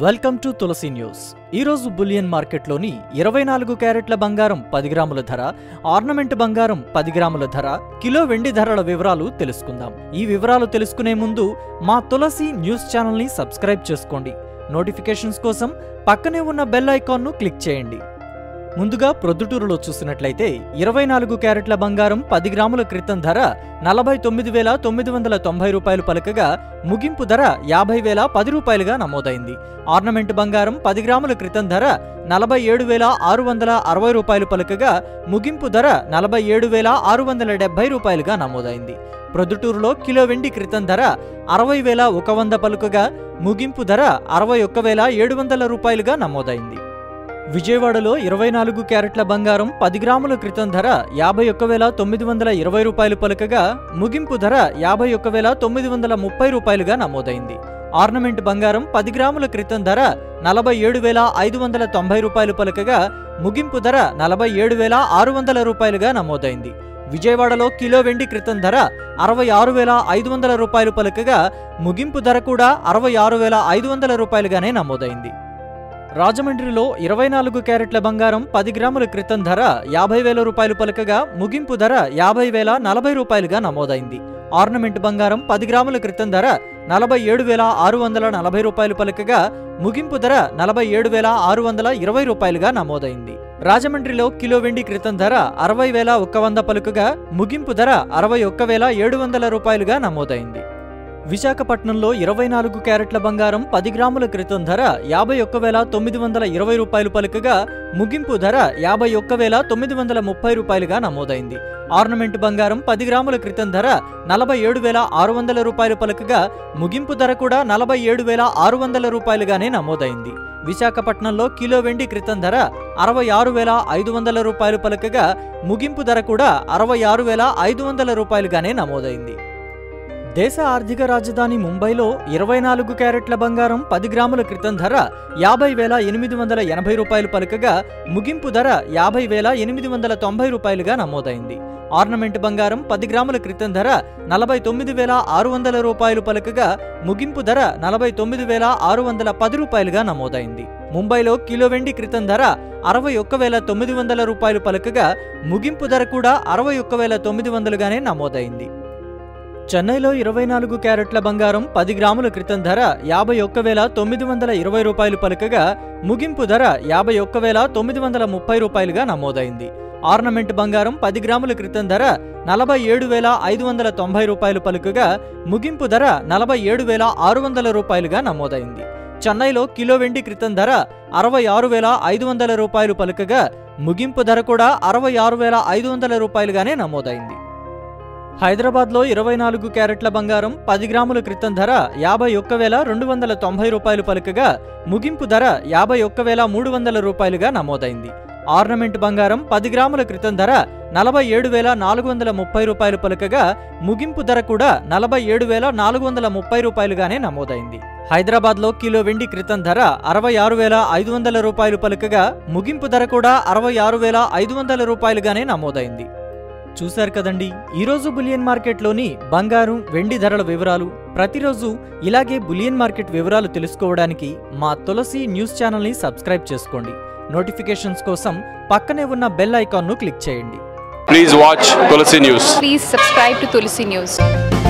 Welcome to Tulasi news ఈరోజు bullion మార్కెట్లోని ఇరవై నాలుగు క్యారెట్ల బంగారం పది గ్రాముల ధర ఆర్నమెంట్ బంగారం పది గ్రాముల ధర కిలో వెండి ధరల వివరాలు తెలుసుకుందాం ఈ వివరాలు తెలుసుకునే ముందు మా తులసి న్యూస్ ఛానల్ని సబ్స్క్రైబ్ చేసుకోండి నోటిఫికేషన్స్ కోసం పక్కనే ఉన్న బెల్ ఐకాన్ను క్లిక్ చేయండి ముందుగా ప్రొద్దుటూరులో చూసినట్లయితే ఇరవై నాలుగు క్యారెట్ల బంగారం పది గ్రాముల క్రితం ధర నలభై తొమ్మిది వేల తొమ్మిది వందల తొంభై రూపాయలు పలకగా ముగింపు ధర యాభై వేల పది రూపాయలుగా నమోదైంది ఆర్నమెంట్ బంగారం పది గ్రాముల క్రితం ధర నలభై ఏడు వేల ఆరు వందల అరవై రూపాయలు పలకగా ముగింపు ధర నలభై ఏడు వేల ఆరు వందల డెబ్బై రూపాయలుగా నమోదైంది ప్రొద్దుటూరులో కిలో వెండి క్రితం ధర అరవై వేల ఒక వంద పలుకగా ముగింపు ధర అరవై ఒక్క వేల ఏడు వందల రూపాయలుగా నమోదైంది విజయవాడలో ఇరవై నాలుగు క్యారెట్ల బంగారం పది గ్రాముల క్రితం ధర యాభై ఒక్క వేల తొమ్మిది వందల ఇరవై రూపాయలు పలకగా ముగింపు ధర యాభై ఒక్క వేల తొమ్మిది వందల ముప్పై రూపాయలుగా నమోదైంది ఆర్నమెంట్ బంగారం పది గ్రాముల క్రితం ధర నలభై ఏడు వేల ఐదు వందల తొంభై రూపాయలు పలకగా ముగింపు ధర నలభై ఏడు వేల ఆరు వందల రూపాయలుగా నమోదైంది విజయవాడలో కిలో వెండి క్రితం ధర అరవై ఆరు వేల ఐదు వందల రూపాయలు పలకగా ముగింపు ధర కూడా అరవై ఆరు వేల ఐదు వందల రూపాయలుగానే నమోదైంది రాజమండ్రిలో ఇరవై నాలుగు క్యారెట్ల బంగారం పది గ్రాముల క్రితం ధర యాభై వేల రూపాయలు పలకగా ముగింపు ధర యాభై వేల నలభై రూపాయలుగా నమోదైంది ఆర్నమెంట్ బంగారం పది గ్రాముల క్రితం ధర నలభై ఏడు వేల ఆరు వందల నలభై రూపాయలు పలకగా ముగింపు ధర నలభై ఏడు వేల ఆరు వందల ఇరవై రూపాయలుగా నమోదైంది రాజమండ్రిలో కిలో వెండి క్రితం ధర అరవై వేల ఒక్క వంద పలుకగా ముగింపు ధర అరవై ఒక్క వేల ఏడు వందల రూపాయలుగా నమోదైంది విశాఖపట్నంలో ఇరవై నాలుగు క్యారెట్ల బంగారం పది గ్రాముల క్రితం ధర యాభై ఒక్క వేల తొమ్మిది వందల ఇరవై రూపాయలు పలుకగా ముగింపు ధర యాభై ఒక్క వేల తొమ్మిది వందల ముప్పై రూపాయలుగా నమోదైంది ఆర్నమెంట్ బంగారం పది గ్రాముల క్రితం ధర నలభై ఏడు వేల ఆరు వందల రూపాయలు పలుకగా ముగింపు ధర కూడా నలభై ఏడు వేల ఆరు వందల రూపాయలుగానే నమోదైంది విశాఖపట్నంలో కిలో వెండి క్రితం ధర అరవై ఆరు వేల ఐదు వందల రూపాయలు పలకగా ముగింపు ధర కూడా అరవై ఆరు వేల ఐదు వందల రూపాయలుగానే నమోదైంది దేశ ఆర్థిక రాజధాని ముంబైలో ఇరవై నాలుగు క్యారెట్ల బంగారం పది గ్రాముల క్రితం ధర యాభై వేల ఎనిమిది వందల ఎనభై రూపాయలు పలకగా ముగింపు ధర యాభై వేల ఎనిమిది వందల తొంభై రూపాయలుగా నమోదైంది ఆర్నమెంట్ బంగారం పది గ్రాముల క్రితం ధర నలభై తొమ్మిది వేల ఆరు వందల రూపాయలు పలకగా ముగింపు ధర నలభై తొమ్మిది వేల ఆరు వందల పది రూపాయలుగా నమోదైంది ముంబైలో కిలో వెండి క్రితం ధర అరవై ఒక్క వేల తొమ్మిది వందల రూపాయలు పలకగా ముగింపు ధర కూడా అరవై ఒక్క వేల తొమ్మిది వందలుగానే నమోదైంది చెన్నైలో ఇరవై నాలుగు క్యారెట్ల బంగారం పది గ్రాముల క్రితం ధర యాభై ఒక్క వేల తొమ్మిది వందల ఇరవై రూపాయలు పలకగా ముగింపు ధర యాభై ఒక్క వేల తొమ్మిది వందల ముప్పై రూపాయలుగా నమోదైంది ఆర్నమెంట్ బంగారం పది గ్రాముల క్రితం ధర నలభై ఏడు వేల ఐదు వందల తొంభై రూపాయలు పలుకగా ముగింపు ధర నలభై ఏడు వేల ఆరు వందల రూపాయలుగా నమోదైంది చెన్నైలో కిలో వెండి క్రితం ధర అరవై ఆరు వేల ఐదు వందల రూపాయలు పలుకగా ముగింపు ధర కూడా అరవై ఆరు వేల ఐదు వందల రూపాయలుగానే నమోదైంది హైదరాబాద్లో ఇరవై నాలుగు క్యారెట్ల బంగారం పది గ్రాముల క్రితం ధర యాభై ఒక్క వేల రెండు వందల తొంభై రూపాయలు పలుకగా ముగింపు ధర యాభై ఒక్క వేల మూడు వందల రూపాయలుగా నమోదైంది ఆర్నమెంట్ బంగారం పది గ్రాముల క్రితం ధర నలభై ఏడు వేల నాలుగు వందల ముప్పై రూపాయలు పలుకగా ముగింపు ధర కూడా నలభై ఏడు వేల నాలుగు వందల ముప్పై రూపాయలుగానే నమోదైంది హైదరాబాద్లో కిలో వెండి క్రితం ధర అరవై ఆరు వేల ఐదు వందల రూపాయలు పలుకగా ముగింపు ధర కూడా అరవై ఆరు వేల ఐదు వందల రూపాయలుగానే నమోదైంది చూశారు కదండి ఈరోజు బులియన్ మార్కెట్లోని బంగారం వెండి ధరల వివరాలు ప్రతిరోజు ఇలాగే బులియన్ మార్కెట్ వివరాలు తెలుసుకోవడానికి మా తులసి న్యూస్ ఛానల్ని సబ్స్క్రైబ్ చేసుకోండి నోటిఫికేషన్స్ కోసం పక్కనే ఉన్న బెల్ ఐకాన్ను క్లిక్ చేయండి Please watch Tulsi News. Please subscribe to Tulsi News.